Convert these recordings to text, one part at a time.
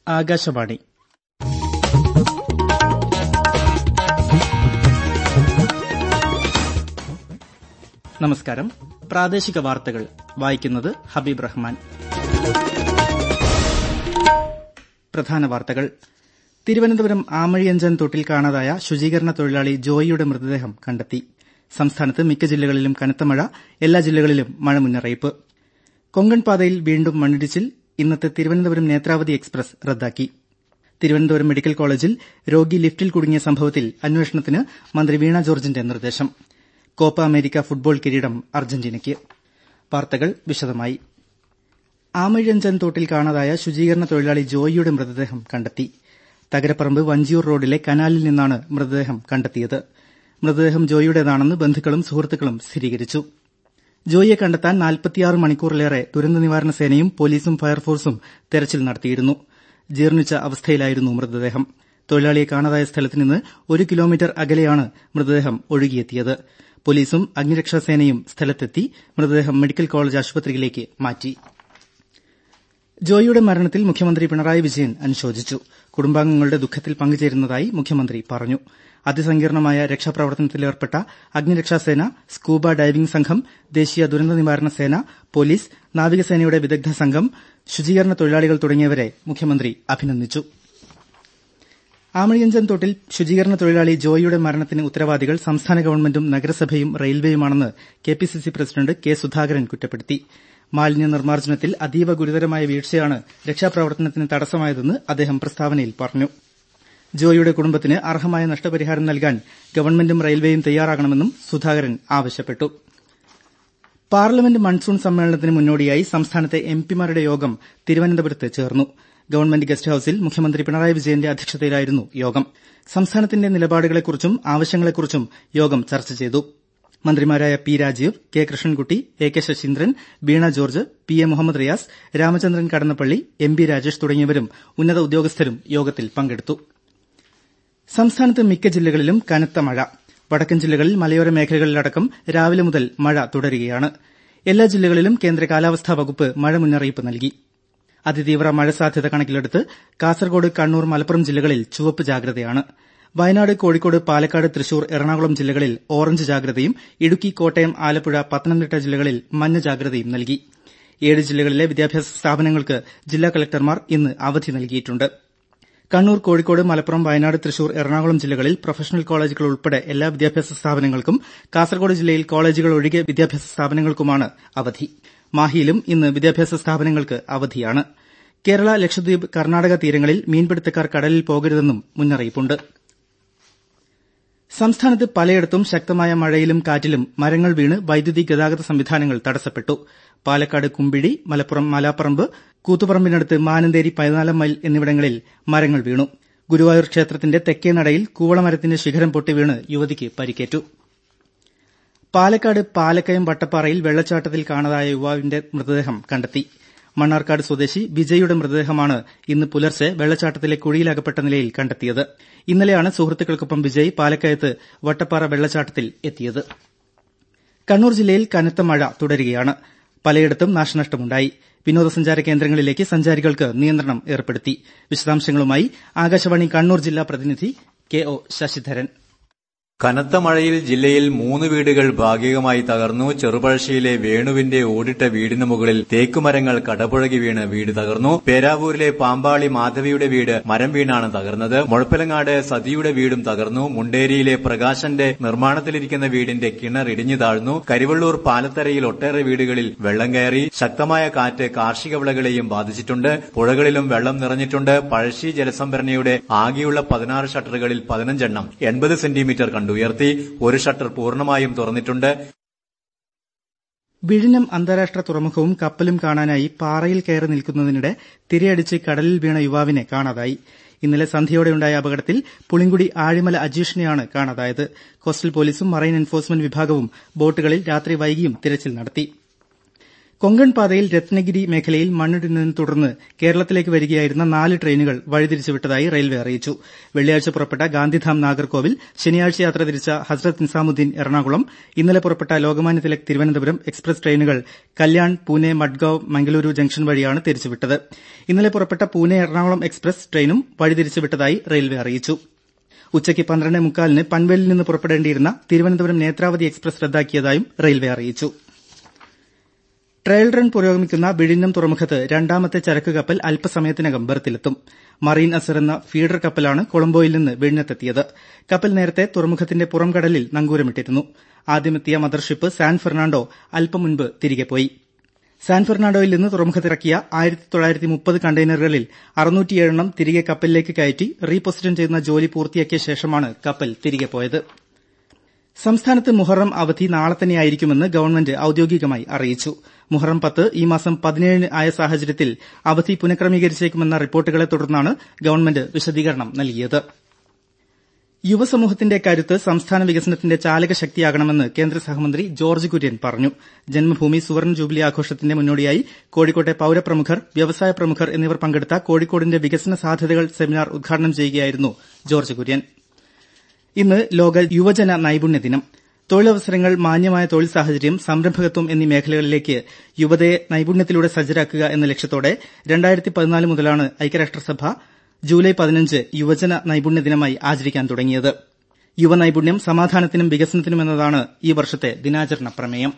ആകാശവാണി നമസ്കാരം പ്രാദേശിക വാർത്തകൾ വായിക്കുന്നത് ഹബീബ് റഹ്മാൻ പ്രധാന വാർത്തകൾ തിരുവനന്തപുരം ആമഴിയഞ്ചൻ തൊട്ടിൽ കാണാതായ ശുചീകരണ തൊഴിലാളി ജോയിയുടെ മൃതദേഹം കണ്ടെത്തി സംസ്ഥാനത്ത് മിക്ക ജില്ലകളിലും കനത്ത മഴ എല്ലാ ജില്ലകളിലും മഴ മുന്നറിയിപ്പ് കൊങ്കൺ പാതയിൽ വീണ്ടും മണ്ണിടിച്ചിൽ ഇന്നത്തെ തിരുവനന്തപുരം നേത്രാവതി എക്സ്പ്രസ് റദ്ദാക്കി തിരുവനന്തപുരം മെഡിക്കൽ കോളേജിൽ രോഗി ലിഫ്റ്റിൽ കുടുങ്ങിയ സംഭവത്തിൽ അന്വേഷണത്തിന് മന്ത്രി വീണ ജോർജിന്റെ നിർദ്ദേശം കോപ്പ അമേരിക്ക ഫുട്ബോൾ കിരീടം അർജന്റീനയ്ക്ക് വാർത്തകൾ വിശദമായി ആമഴിയഞ്ചൻ തോട്ടിൽ കാണാതായ ശുചീകരണ തൊഴിലാളി ജോയിയുടെ മൃതദേഹം കണ്ടെത്തി തകരപ്പറമ്പ് വഞ്ചിയൂർ റോഡിലെ കനാലിൽ നിന്നാണ് മൃതദേഹം കണ്ടെത്തിയത് മൃതദേഹം ജോയിയുടേതാണെന്ന് ബന്ധുക്കളും സുഹൃത്തുക്കളും സ്ഥിരീകരിച്ചു ജോയിയെ കണ്ടെത്താൻ നാൽപ്പത്തിയാറ് മണിക്കൂറിലേറെ ദുരന്ത നിവാരണ സേനയും പോലീസും ഫയർഫോഴ്സും തെരച്ചിൽ നടത്തിയിരുന്നു ജീർണിച്ച അവസ്ഥയിലായിരുന്നു മൃതദേഹം തൊഴിലാളിയെ കാണാതായ സ്ഥലത്ത് നിന്ന് ഒരു കിലോമീറ്റർ അകലെയാണ് മൃതദേഹം ഒഴുകിയെത്തിയത് പോലീസും അഗ്നിരക്ഷാസേനയും സ്ഥലത്തെത്തി മൃതദേഹം മെഡിക്കൽ കോളേജ് ആശുപത്രിയിലേക്ക് മാറ്റി ജോയിയുടെ മരണത്തിൽ മുഖ്യമന്ത്രി പിണറായി വിജയൻ അനുശോചിച്ചു കുടുംബാംഗങ്ങളുടെ ദുഃഖത്തിൽ പങ്കുചേരുന്നതായി മുഖ്യമന്ത്രി പറഞ്ഞു അതിസങ്കീർണമായ രക്ഷാപ്രവർത്തനത്തിലേർപ്പെട്ട അഗ്നിരക്ഷാസേന സ്കൂബ ഡൈവിംഗ് സംഘം ദേശീയ ദുരന്ത നിവാരണ സേന പോലീസ് നാവികസേനയുടെ വിദഗ്ധ സംഘം ശുചീകരണ തൊഴിലാളികൾ തുടങ്ങിയവരെ മുഖ്യമന്ത്രി അഭിനന്ദിച്ചു ആമഴിയഞ്ചൻ തോട്ടിൽ ശുചീകരണ തൊഴിലാളി ജോയിയുടെ മരണത്തിന് ഉത്തരവാദികൾ സംസ്ഥാന ഗവൺമെന്റും നഗരസഭയും റെയിൽവേയുമാണെന്ന് കെപിസിസി പ്രസിഡന്റ് കെ സുധാകരൻ കുറ്റപ്പെടുത്തി മാലിന്യ നിർമ്മാർജ്ജനത്തിൽ അതീവ ഗുരുതരമായ വീഴ്ചയാണ് രക്ഷാപ്രവർത്തനത്തിന് തടസ്സമായതെന്ന് അദ്ദേഹം പ്രസ്താവനയിൽ പറഞ്ഞു ജോയിയുടെ കുടുംബത്തിന് അർഹമായ നഷ്ടപരിഹാരം നൽകാൻ ഗവൺമെന്റും റെയിൽവേയും തയ്യാറാകണമെന്നും സുധാകരൻ ആവശ്യപ്പെട്ടു പാർലമെന്റ് മൺസൂൺ സമ്മേളനത്തിന് മുന്നോടിയായി സംസ്ഥാനത്തെ എംപിമാരുടെ യോഗം തിരുവനന്തപുരത്ത് ചേർന്നു ഗവൺമെന്റ് ഗസ്റ്റ് ഹൌസിൽ മുഖ്യമന്ത്രി പിണറായി വിജയന്റെ അധ്യക്ഷതയിലായിരുന്നു യോഗം സംസ്ഥാനത്തിന്റെ നിലപാടുകളെക്കുറിച്ചും ആവശ്യങ്ങളെക്കുറിച്ചും യോഗം ചർച്ച ചെയ്തു മന്ത്രിമാരായ P Rajeev K Krishnankutty A K Saseendran Veena George P A Muhammad Riyas Ramachandran Kadannappally M B Rajesh തുടങ്ങിയവരും ഉന്നത ഉദ്യോഗസ്ഥരും യോഗത്തിൽ പങ്കെടുത്തു സംസ്ഥാനത്ത് മിക്ക ജില്ലകളിലും കനത്ത മഴ വടക്കൻ ജില്ലകളിൽ മലയോര മേഖലകളിലടക്കം രാവിലെ മുതൽ മഴ തുടരുകയാണ് എല്ലാ ജില്ലകളിലും കേന്ദ്ര കാലാവസ്ഥാ വകുപ്പ് മഴ മുന്നറിയിപ്പ് നൽകി അതിതീവ്ര മഴ സാധ്യത കണക്കിലെടുത്ത് കാസർഗോഡ് കണ്ണൂർ മലപ്പുറം ജില്ലകളിൽ ചുവപ്പ് ജാഗ്രതയാണ് വയനാട് കോഴിക്കോട് പാലക്കാട് തൃശൂർ എറണാകുളം ജില്ലകളിൽ ഓറഞ്ച് ജാഗ്രതയും ഇടുക്കി കോട്ടയം ആലപ്പുഴ പത്തനംതിട്ട ജില്ലകളിൽ മഞ്ഞ ജാഗ്രതയും നൽകി ഏഴ് ജില്ലകളിലെ വിദ്യാഭ്യാസ സ്ഥാപനങ്ങൾക്ക് ജില്ലാ കളക്ടർമാർ ഇന്ന് അവധി നൽകിയിട്ടുണ്ട് കണ്ണൂർ കോഴിക്കോട് മലപ്പുറം വയനാട് തൃശൂർ എറണാകുളം ജില്ലകളിൽ പ്രൊഫഷണൽ കോളേജുകൾ ഉൾപ്പെടെ എല്ലാ വിദ്യാഭ്യാസ സ്ഥാപനങ്ങൾക്കും കാസർഗോഡ് ജില്ലയിൽ കോളേജുകൾ ഒഴികെ വിദ്യാഭ്യാസ സ്ഥാപനങ്ങൾക്കുമാണ് അവധി മാഹിയിലും ഇന്ന് വിദ്യാഭ്യാസ സ്ഥാപനങ്ങൾക്ക് അവധിയാണ് കേരള ലക്ഷദ്വീപ് കർണാടക തീരങ്ങളിൽ മീൻപിടുത്തക്കാർ കടലിൽ പോകരുതെന്നും മുന്നറിയിപ്പുണ്ട് സംസ്ഥാനത്ത് പലയിടത്തും ശക്തമായ മഴയിലും കാറ്റിലും മരങ്ങൾ വീണ് വൈദ്യുതി ഗതാഗത സംവിധാനങ്ങൾ തടസ്സപ്പെട്ടു പാലക്കാട് കുമ്പിടി മലപ്പുറം മലാപ്പറമ്പ് കൂത്തുപറമ്പിനടുത്ത് മാനന്തേരി പതിനാലാം മൈൽ എന്നിവിടങ്ങളിൽ മരങ്ങൾ വീണു ഗുരുവായൂർ ക്ഷേത്രത്തിന്റെ തെക്കേ നടയിൽ കൂവളമരത്തിന്റെ ശിഖരം പൊട്ടി വീണ് യുവതിക്ക് പരിക്കേറ്റു പാലക്കാട് പാലക്കയം വട്ടപ്പാറയിൽ വെള്ളച്ചാട്ടത്തിൽ കാണാതായ യുവാവിന്റെ മൃതദേഹം കണ്ടെത്തി മണ്ണാർക്കാട് സ്വദേശി വിജയുടെ മൃതദേഹമാണ് ഇന്ന് പുലർച്ചെ വെള്ളച്ചാട്ടത്തിലെ കുഴിയിലകപ്പെട്ട നിലയിൽ കണ്ടെത്തിയത് ഇന്നലെയാണ് സുഹൃത്തുക്കൾക്കൊപ്പം വിജയ് പാലക്കയത്ത് വട്ടപ്പാറ വെള്ളച്ചാട്ടത്തിൽ എത്തിയത് കണ്ണൂർ ജില്ലയിൽ കനത്ത മഴ തുടരുകയാണ് പലയിടത്തും നാശനഷ്ടമുണ്ടായി വിനോദസഞ്ചാര കേന്ദ്രങ്ങളിലേക്ക് സഞ്ചാരികൾക്ക് നിയന്ത്രണം ഏർപ്പെടുത്തി വിശദാംശങ്ങളുമായി ആകാശവാണി കണ്ണൂർ ജില്ലാ പ്രതിനിധി കെ ഒ ശശിധരൻ കനത്ത മഴയിൽ ജില്ലയിൽ മൂന്ന് വീടുകൾ ഭാഗികമായി തകർന്നു ചെറുപഴശ്ശിയിലെ വേണുവിന്റെ ഓടിട്ട വീടിന് മുകളിൽ തേക്കുമരങ്ങൾ കടപുഴകി വീണ് വീട് തകർന്നു പേരാവൂരിലെ പാമ്പാളി മാധവിയുടെ വീട് മരം വീണാണ് തകർന്നത് മുഴപ്പിലങ്ങാട് സതിയുടെ വീടും തകർന്നു മുണ്ടേരിയിലെ പ്രകാശന്റെ നിർമ്മാണത്തിലിരിക്കുന്ന വീടിന്റെ കിണർ ഇടിഞ്ഞു താഴ്ന്നു കരിവള്ളൂർ പാലത്തരയിൽ ഒട്ടേറെ വീടുകളിൽ വെള്ളം കയറി ശക്തമായ കാറ്റ് കാർഷിക വിളകളെയും ബാധിച്ചിട്ടുണ്ട് പുഴകളിലും വെള്ളം നിറഞ്ഞിട്ടുണ്ട് പഴശ്ശി ജലസംഭരണിയുടെ ആകെയുള്ള പതിനാറ് ഷട്ടറുകളിൽ പതിനഞ്ചെണ്ണം എൺപത് സെന്റിമീറ്റർ കണ്ടു ഉയർത്തി ഒരു ഷട്ടർ പൂർണ്ണമായും തുറന്നിട്ടുണ്ട് വിഴിഞ്ഞം അന്താരാഷ്ട്ര തുറമുഖവും കപ്പലും കാണാനായി പാറയിൽ കയറി നിൽക്കുന്നതിനിടെ തിരയടിച്ച് കടലിൽ വീണ യുവാവിനെ കാണാതായി ഇന്നലെ സന്ധ്യയോടെയുണ്ടായ അപകടത്തിൽ പുളിങ്കുടി ആഴിമല അജീഷിനെയാണ് കാണാതായത് കോസ്റ്റൽ പോലീസും മറൈൻ എൻഫോഴ്സ്മെന്റ് വിഭാഗവും ബോട്ടുകളിൽ രാത്രി വൈകിയും തിരച്ചിൽ നടത്തി കൊങ്കൺ പാതയിൽ രത്നഗിരി മേഖലയിൽ മണ്ണിടിഞ്ഞതിനെ തുടർന്ന് കേരളത്തിലേക്ക് വരികയായിരുന്ന നാല് ട്രെയിനുകൾ വഴിതിരിച്ചുവിട്ടതായി റെയിൽവേ അറിയിച്ചു വെള്ളിയാഴ്ച പുറപ്പെട്ട ഗാന്ധിധാം നാഗർകോവിൽ ശനിയാഴ്ച യാത്ര തിരിച്ച ഹസ്രത്ത് നിസാമുദ്ദീൻ എറണാകുളം ഇന്നലെ പുറപ്പെട്ട ലോകമാന്യ തിലക് തിരുവനന്തപുരം എക്സ്പ്രസ് ട്രെയിനുകൾ കല്യാൺ പൂനെ മഡ്ഗാവ് മംഗലൂരു ജംഗ്ഷൻ വഴിയാണ് തിരിച്ചുവിട്ടത് ഇന്നലെ പുറപ്പെട്ട പൂനെ എറണാകുളം എക്സ്പ്രസ് ട്രെയിനും വഴിതിരിച്ചുവിട്ടതായി റെയിൽവേ അറിയിച്ചു ഉച്ചയ്ക്ക് പന്ത്രണ്ട് മുക്കാലിന് പൻവേലിൽ നിന്ന് പുറപ്പെടേണ്ടിയിരുന്ന തിരുവനന്തപുരം നേത്രാവതി എക്സ്പ്രസ് റദ്ദാക്കിയതായും റെയിൽവേ അറിയിച്ചു ട്രയൽ റൺ പുരോഗമിക്കുന്ന വിഴിഞ്ഞം തുറമുഖത്ത് രണ്ടാമത്തെ ചരക്ക് കപ്പൽ അല്പസമയത്തിനകം ബർത്തിലെത്തും മറീൻ അസർ എന്ന ഫീഡർ കപ്പലാണ് കൊളംബോയിൽ നിന്ന് വിഴിഞ്ഞത്തെത്തിയത് കപ്പൽ നേരത്തെ തുറമുഖത്തിന്റെ പുറംകടലിൽ നങ്കൂരമിട്ടിരുന്നു ആദ്യമെത്തിയ മദർഷിപ്പ് സാൻ ഫെർണാണ്ടോ അല്പം മുൻപ് തിരികെ പോയി സാൻ ഫെർണാണ്ടോയിൽ നിന്ന് തുറമുഖത്തിറക്കിയ കണ്ടെയ്നറുകളിൽ എണ്ണം തിരികെ കപ്പലിലേക്ക് കയറ്റി റീപൊസിഷൻ ചെയ്യുന്ന ജോലി പൂർത്തിയാക്കിയ ശേഷമാണ് കപ്പൽ തിരികെ പോയത് സംസ്ഥാനത്ത് മുഹറം അവധി നാളെ തന്നെയായിരിക്കുമെന്ന് ഗവൺമെന്റ് ഔദ്യോഗികമായി അറിയിച്ചു മുഹറം പത്ത് ഈ മാസം പതിനേഴിന് ആയ സാഹചര്യത്തിൽ അവധി പുനഃക്രമീകരിച്ചേക്കുമെന്ന റിപ്പോർട്ടുകളെ തുടർന്നാണ് ഗവൺമെന്റ് വിശദീകരണം നൽകിയത് യുവസമൂഹത്തിന്റെ കരുത്ത് സംസ്ഥാന വികസനത്തിന്റെ ചാലകശക്തിയാകണമെന്ന് കേന്ദ്ര സഹമന്ത്രി ജോർജ് കുര്യൻ പറഞ്ഞു ജന്മഭൂമി സുവർണ ജൂബിലി ആഘോഷത്തിന്റെ മുന്നോടിയായി കോഴിക്കോട്ടെ പൌരപ്രമുഖർ വ്യവസായ പ്രമുഖർ എന്നിവർ പങ്കെടുത്ത കോഴിക്കോടിന്റെ വികസന സാധ്യതകൾ സെമിനാർ ഉദ്ഘാടനം ചെയ്യുകയായിരുന്നു ജോർജ് കുര്യൻ ഇന്ന് ലോക യുവജന നൈപുണ്യ ദിനം തൊഴിലവസരങ്ങൾ മാന്യമായ തൊഴിൽ സാഹചര്യം സംരംഭകത്വം എന്നീ മേഖലകളിലേക്ക് യുവതയെ നൈപുണ്യത്തിലൂടെ സജ്ജരാക്കുക എന്ന ലക്ഷ്യത്തോടെ മുതലാണ് ഐക്യരാഷ്ട്രസഭ ജൂലൈ പതിനഞ്ച് യുവജന നൈപുണ്യ ദിനമായി ആചരിക്കാൻ തുടങ്ങിയത് യുവനൈപുണ്യം സമാധാനത്തിനും വികസനത്തിനും എന്നതാണ് ഈ വർഷത്തെ ദിനാചരണ പ്രമേയം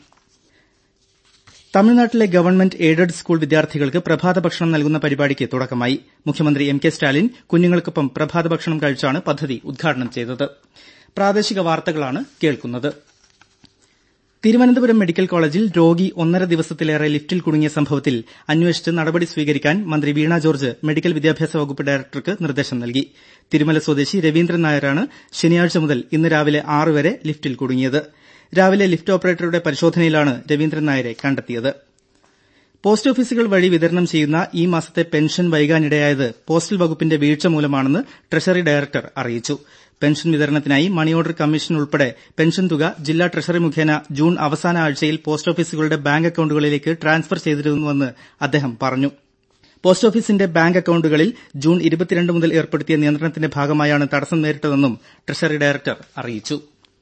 തമിഴ്നാട്ടിലെ ഗവൺമെന്റ് എയ്ഡഡ് സ്കൂൾ വിദ്യാർത്ഥികൾക്ക് പ്രഭാത ഭക്ഷണം നൽകുന്ന പരിപാടിക്ക് തുടക്കമായി മുഖ്യമന്ത്രി എം കെ സ്റ്റാലിൻ കുഞ്ഞുങ്ങൾക്കൊപ്പം പ്രഭാത ഭക്ഷണം കഴിച്ചാണ് പദ്ധതി ഉദ്ഘാടനം ചെയ്തത് പ്രാദേശിക വാർത്തകളാണ് കേൾക്കുന്നത് തിരുവനന്തപുരം മെഡിക്കൽ കോളേജിൽ രോഗി ഒന്നര ദിവസത്തിലേറെ ലിഫ്റ്റിൽ കുടുങ്ങിയ സംഭവത്തിൽ അന്വേഷിച്ച് നടപടി സ്വീകരിക്കാൻ മന്ത്രി വീണ ജോർജ് മെഡിക്കൽ വിദ്യാഭ്യാസ വകുപ്പ് ഡയറക്ടർക്ക് നിർദ്ദേശം നൽകി തിരുമല സ്വദേശി രവീന്ദ്രൻ നായരാണ് ശനിയാഴ്ച മുതൽ ഇന്ന് രാവിലെ ആറ് വരെ ലിഫ്റ്റിൽ കുടുങ്ങിയത് രാവിലെ ലിഫ്റ്റ് ഓപ്പറേറ്ററുടെ പരിശോധനയിലാണ് രവീന്ദ്രൻ നായരെ കണ്ടെത്തിയത് പോസ്റ്റ് ഓഫീസുകൾ വഴി വിതരണം ചെയ്യുന്ന ഈ മാസത്തെ പെൻഷൻ വൈകാനിടയായത് പോസ്റ്റൽ വകുപ്പിന്റെ വീഴ്ച മൂലമാണെന്ന് ട്രഷറി ഡയറക്ടർ അറിയിച്ചു പെൻഷൻ വിതരണത്തിനായി മണി ഓർഡർ കമ്മീഷൻ ഉൾപ്പെടെ പെൻഷൻ തുക ജില്ലാ ട്രഷറി മുഖേന ജൂൺ അവസാന ആഴ്ചയിൽ പോസ്റ്റ് ഓഫീസുകളുടെ ബാങ്ക് അക്കൌണ്ടുകളിലേക്ക് ട്രാൻസ്ഫർ ചെയ്തിരുന്നുവെന്ന് അദ്ദേഹം പറഞ്ഞു പോസ്റ്റ് ഓഫീസിന്റെ ബാങ്ക് അക്കൌണ്ടുകളിൽ ജൂൺ മുതൽ ഏർപ്പെടുത്തിയ നിയന്ത്രണത്തിന്റെ ഭാഗമായാണ് തടസ്സം നേരിട്ടതെന്നും ട്രഷറി ഡയറക്ടർ അറിയിച്ചു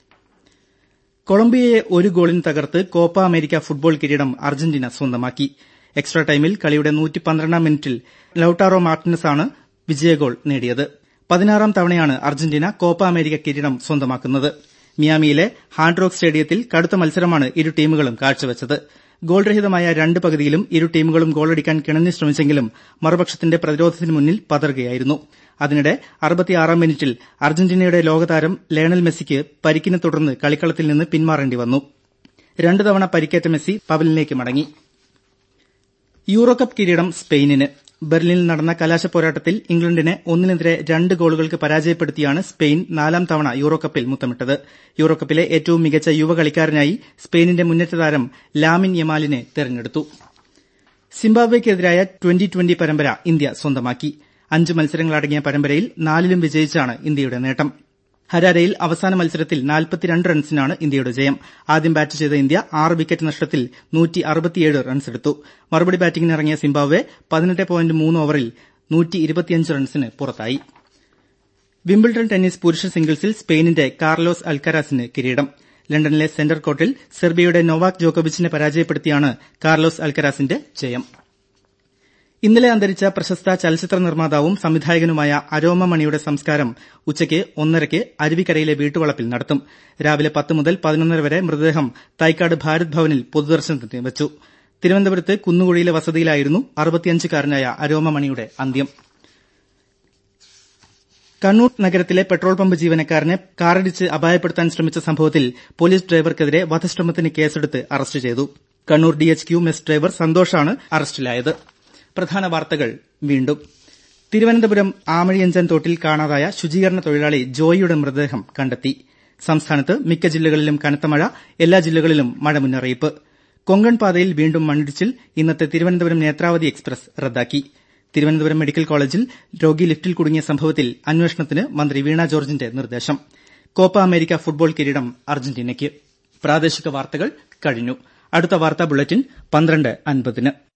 കൊളംബിയയെ ഒരു ഗോളിന് തകർത്ത് കോപ്പ അമേരിക്ക ഫുട്ബോൾ കിരീടം അർജന്റീന സ്വന്തമാക്കി എക്സ്ട്രാ ടൈമിൽ കളിയുടെ നൂറ്റിപന്ത്രണ്ടാം മിനിറ്റിൽ ലൌട്ടാറോ മാർട്ടിനസാണ് വിജയഗോൾ നേടിയത് പതിനാറാം തവണയാണ് അർജന്റീന കോപ്പ അമേരിക്ക കിരീടം സ്വന്തമാക്കുന്നത് മിയാമിയിലെ ഹാർഡ് റോക്ക് സ്റ്റേഡിയത്തിൽ കടുത്ത മത്സരമാണ് ഇരു ടീമുകളും കാഴ്ചവച്ചത് ഗോൾരഹിതമായ രണ്ട് പകുതിയിലും ഇരു ടീമുകളും ഗോളടിക്കാൻ കിണഞ്ഞു ശ്രമിച്ചെങ്കിലും മറുപക്ഷത്തിന്റെ പ്രതിരോധത്തിന് മുന്നിൽ പതറുകയായിരുന്നു അതിനിടെ അറുപത്തിയാറാം മിനിറ്റിൽ അർജന്റീനയുടെ ലോകതാരം ലയണൽ മെസ്സിക്ക് പരിക്കിനെ തുടർന്ന് കളിക്കളത്തിൽ നിന്ന് പിന്മാറേണ്ടി വന്നു രണ്ട് തവണ പരിക്കേറ്റ മെസ്സി പവലിലേക്ക് മടങ്ങി യൂറോ കപ്പ് കിരീടം സ്പെയിനിന് ബെർലിനിൽ നടന്ന കലാശ പോരാട്ടത്തിൽ ഇംഗ്ലണ്ടിനെ ഒന്നിനെതിരെ രണ്ട് ഗോളുകൾക്ക് പരാജയപ്പെടുത്തിയാണ് സ്പെയിൻ നാലാം തവണ യൂറോകപ്പിൽ മുത്തമിട്ടത് യൂറോകപ്പിലെ ഏറ്റവും മികച്ച യുവ കളിക്കാരനായി സ്പെയിനിന്റെ മുന്നേറ്റ താരം ലാമിൻ യമാലിനെ തെരഞ്ഞെടുത്തു സിംബാബ്വെയ്ക്കെതിരായ ട്വന്റി ട്വന്റി പരമ്പര ഇന്ത്യ സ്വന്തമാക്കി അഞ്ച് മത്സരങ്ങളടങ്ങിയ പരമ്പരയിൽ നാലിലും വിജയിച്ചാണ് ഇന്ത്യയുടെ നേട്ടം ഹരാരയിൽ അവസാന മത്സരത്തിൽ റൺസിനാണ് ഇന്ത്യയുടെ ജയം ആദ്യം ബാറ്റ് ചെയ്ത ഇന്ത്യ ആറ് വിക്കറ്റ് നഷ്ടത്തിൽ റൺസെടുത്തു മറുപടി ബാറ്റിംഗിനിറങ്ങിയ സിംബാബ്വെ ഓവറിൽ റൺസിന് പുറത്തായി വിംബിൾഡൺ ടെന്നീസ് പുരുഷ സിംഗിൾസിൽ സ്പെയിനിന്റെ കാർലോസ് അൽക്കരാസിന് കിരീടം ലണ്ടനിലെ സെന്റർ കോർട്ടിൽ സെർബിയയുടെ നൊവാക് ജോക്കോവിച്ചിനെ പരാജയപ്പെടുത്തിയാണ് കാർലോസ് അൽക്കരാസിന്റെ ജയം ഇന്നലെ അന്തരിച്ച പ്രശസ്ത ചലച്ചിത്ര നിർമ്മാതാവും സംവിധായകനുമായ അരോമ മണിയുടെ സംസ്കാരം ഉച്ചയ്ക്ക് ഒന്നരയ്ക്ക് അരുവിക്കരയിലെ വീട്ടുവളപ്പിൽ നടത്തും രാവിലെ പത്ത് മുതൽ പതിനൊന്നര വരെ മൃതദേഹം തൈക്കാട് ഭാരത് ഭവനിൽ പൊതുദർശനത്തിന് വച്ചു തിരുവനന്തപുരത്ത് കുന്നുകുഴിയിലെ വസതിയിലായിരുന്നു അറുപത്തിയഞ്ചുകാരനായ അരോമ മണിയുടെ അന്ത്യം കണ്ണൂർ നഗരത്തിലെ പെട്രോൾ പമ്പ് ജീവനക്കാരനെ കാറിടിച്ച് അപായപ്പെടുത്താൻ ശ്രമിച്ച സംഭവത്തിൽ പോലീസ് ഡ്രൈവർക്കെതിരെ വധശ്രമത്തിന് കേസെടുത്ത് അറസ്റ്റ് ചെയ്തു കണ്ണൂർ ഡിഎച്ച്ക്യു മെസ് ഡ്രൈവർ സന്തോഷാണ് അറസ്റ്റിലായത് പ്രധാന വാർത്തകൾ വീണ്ടും തിരുവനന്തപുരം ആമഴിയഞ്ചൻ തോട്ടിൽ കാണാതായ ശുചീകരണ തൊഴിലാളി ജോയിയുടെ മൃതദേഹം കണ്ടെത്തി സംസ്ഥാനത്ത് മിക്ക ജില്ലകളിലും കനത്ത മഴ എല്ലാ ജില്ലകളിലും മഴ മുന്നറിയിപ്പ് കൊങ്കൺ പാതയിൽ വീണ്ടും മണ്ണിടിച്ചിൽ ഇന്നത്തെ തിരുവനന്തപുരം നേത്രാവതി എക്സ്പ്രസ് റദ്ദാക്കി തിരുവനന്തപുരം മെഡിക്കൽ കോളേജിൽ രോഗി ലിഫ്റ്റിൽ കുടുങ്ങിയ സംഭവത്തിൽ അന്വേഷണത്തിന് മന്ത്രി വീണ ജോർജിന്റെ നിർദ്ദേശം കോപ്പ അമേരിക്ക ഫുട്ബോൾ കിരീടം അർജന്റീനയ്ക്ക് പ്രാദേശിക വാർത്തകൾ കഴിഞ്ഞു അടുത്ത വാർത്താ ബുള്ളറ്റിൻ പന്ത്രണ്ട് അൻപതിന്